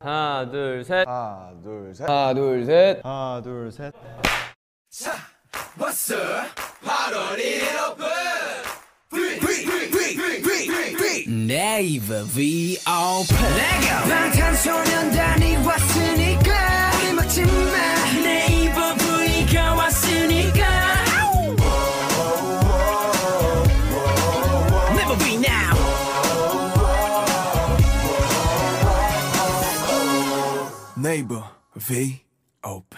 하나, 둘, 셋. 하나 둘 셋. 하나, 둘, 셋. 하나 둘 셋. 네이버 V 오픈 방탄소년단이 왔으니까 잊지마 네이버 V가 왔으니까 Never be now 네이버 V 오픈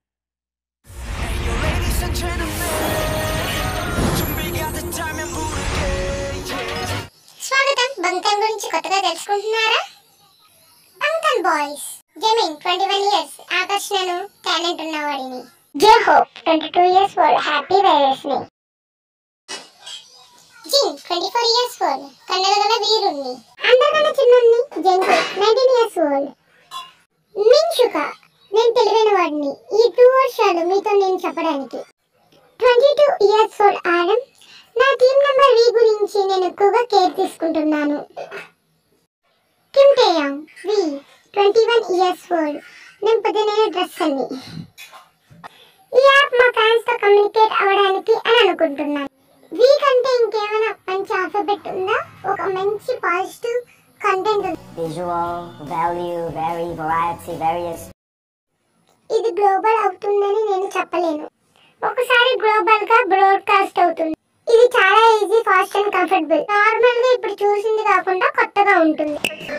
Ladies and gentlemen 준비가 됐다면 부를게 స్వాగతం Bangtan గురించి కొత్తగా తెలుసుకుంటున్నారా Bangtan boys Jimin twenty one years ఆకర్షణను talent ఉన్నవాడిని J Hope twenty two years old happy virus ని Jin twenty four years old కన్నడ గల వీరుణ్ణి అందరికన్నా చిన్నుణ్ణి జంకు నైన్టీన్ ఇయర్స్ ఓల్డ్ మిన్షుక నేను తెలివైన వాడిని ఈ టూ వర్షాలు మీతో నేను చెప్పడానికి ట్వంటీ టూ ఇయర్స్ ఓల్డ్ ఆడమ్ నా టీం నెంబర్ వి గురించి నేను ఎక్కువగా కేర్ తీసుకుంటున్నాను Kim Taehyung V twenty one years old నేను పొద్దునైన డ్రెస్ అన్ని ఈ యాప్ మా ఫ్యాన్స్ తో కమ్యూనికేట్ అవ్వడానికి అని అనుకుంటున్నాను వి కంటే ఇంకేమైనా మంచి ఆల్ఫాబెట్ ఉందా ఒక మంచి పాజిటివ్ కంటెంట్ ఉంది visual, value, very variety, various. ఇది గ్లోబల్ అవుతుందని నేను చెప్పలేను ఒకసారి గ్లోబల్ గా బ్రాడ్కాస్ట్ అవుతుంది ఇది చాలా easy fast and comfortable normal గా ఇప్పుడు చూసింది కాకుండా కొత్తగా ఉంటుంది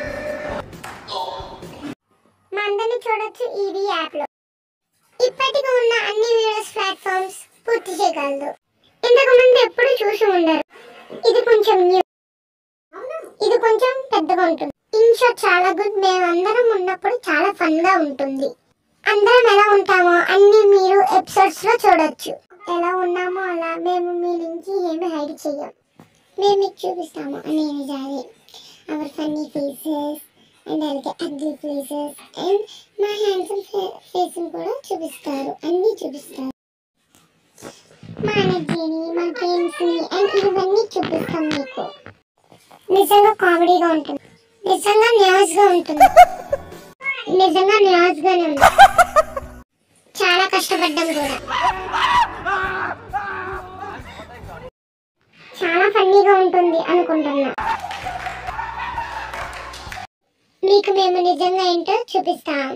మా అందరిని చూడొచ్చు ఈవీ యాప్ లో ఇప్పటికి ఉన్న అన్ని వీడియోస్ ప్లాట్ఫామ్స్ పూర్తి చేయగలదు ఇంతకు ముందు ఎప్పుడు చూసి ఉండరు ఇది కొంచెం న్యూ ఇది కొంచెం పెద్దగా ఉంటుంది ఇన్షాట్ చాలా గుడ్ మేమందరం ఉన్నప్పుడు చాలా ఫన్ గా ఉంటుంది అందరం ఎలా ఉంటామో అన్ని మీరు ఎపిసోడ్స్ లో చూడొచ్చు ఎలా ఉన్నామో అలా మేము మీ నుంచి ఏమి హైడ్ చెయ్యం మేము మీకు చూపిస్తాము అనే నిజాలే అవర్ ఫన్నీ ఫేసెస్ అండ్ అలాగే అగ్లీ ఫేసెస్ అండ్ మా హ్యాండ్సమ్ ఫేస్ కూడా చూపిస్తారు అన్నీ చూపిస్తారు మా ఎనర్జీని మా గేమ్స్ ని అండ్ ఇవన్నీ చూపిస్తాం మీకు నిజంగా కామెడీగా ఉంటుంది నిజంగా న్యూస్ గా ఉంటుంది నిజంగా న్యూస్ గానే ఉంది చాలా కష్టపడ్డాం కూడా చాలా ఫన్నీగా ఉంటుంది అనుకుంటున్నా మీకు మేము నిజంగా ఏంటో చూపిస్తాం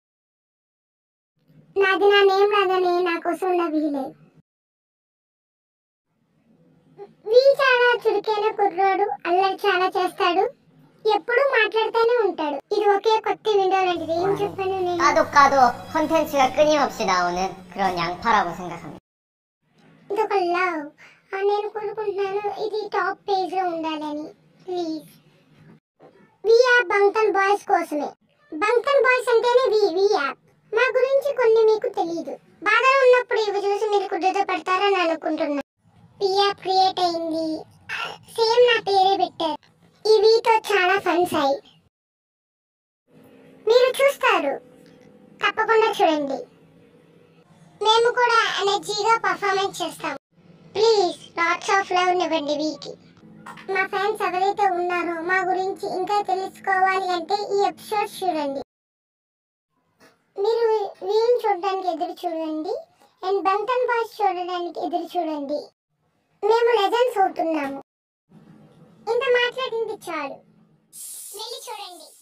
నాది నా నేమ్ లాగానే నా కోసం ఉన్న వీలే వీ చాలా చురుకైన కుర్రాడు అల్లరి చాలా చేస్తాడు ఎప్పుడూ మాట్లాడుతూనే ఉంటాడు ఇది ఒకే కొత్త విండో లాంటిది ఏం చెప్పాను నేను 까도 까도 컨텐츠가 끊임없이 나오는 그런 양파라고 생각합니다. ఇదొక లవ్ నేను కోరుకుంటున్నాను ఇది టాప్ పేజ్ లో ఉండాలని please V app Bangtan boys కోసమే బంకన్ బాయ్స్ అంటేనే వి వి యాప్ మా గురించి కొన్ని మీకు తెలియదు బాధలో ఉన్నప్పుడు ఇవి చూసి మీరు కుదుట పడతారని అనుకుంటున్నా వి యాప్ క్రియేట్ అయింది సేమ్ నా పేరే పెట్టారు ఈ వీతో చాలా ఫన్స్ అయ్యి మీరు చూస్తారు తప్పకుండా చూడండి మేము కూడా ఎనర్జీగా పర్ఫార్మెన్స్ చేస్తాం ప్లీజ్ లాట్స్ ఆఫ్ లవ్ ఇవ్వండి వీకి మా ఫ్యాన్స్ ఎవరైతే ఉన్నారో మా గురించి ఇంకా తెలుసుకోవాలి అంటే ఈ ఎపిసోడ్ చూడండి మీరు వీని చూడడానికి ఎదురు చూడండి అండ్ బంటన్ బాయ్స్ చూడడానికి ఎదురు చూడండి మేము లెజెండ్స్ అవుతున్నాము ఇంత మాట్లాడింది చాలు వెళ్ళి చూడండి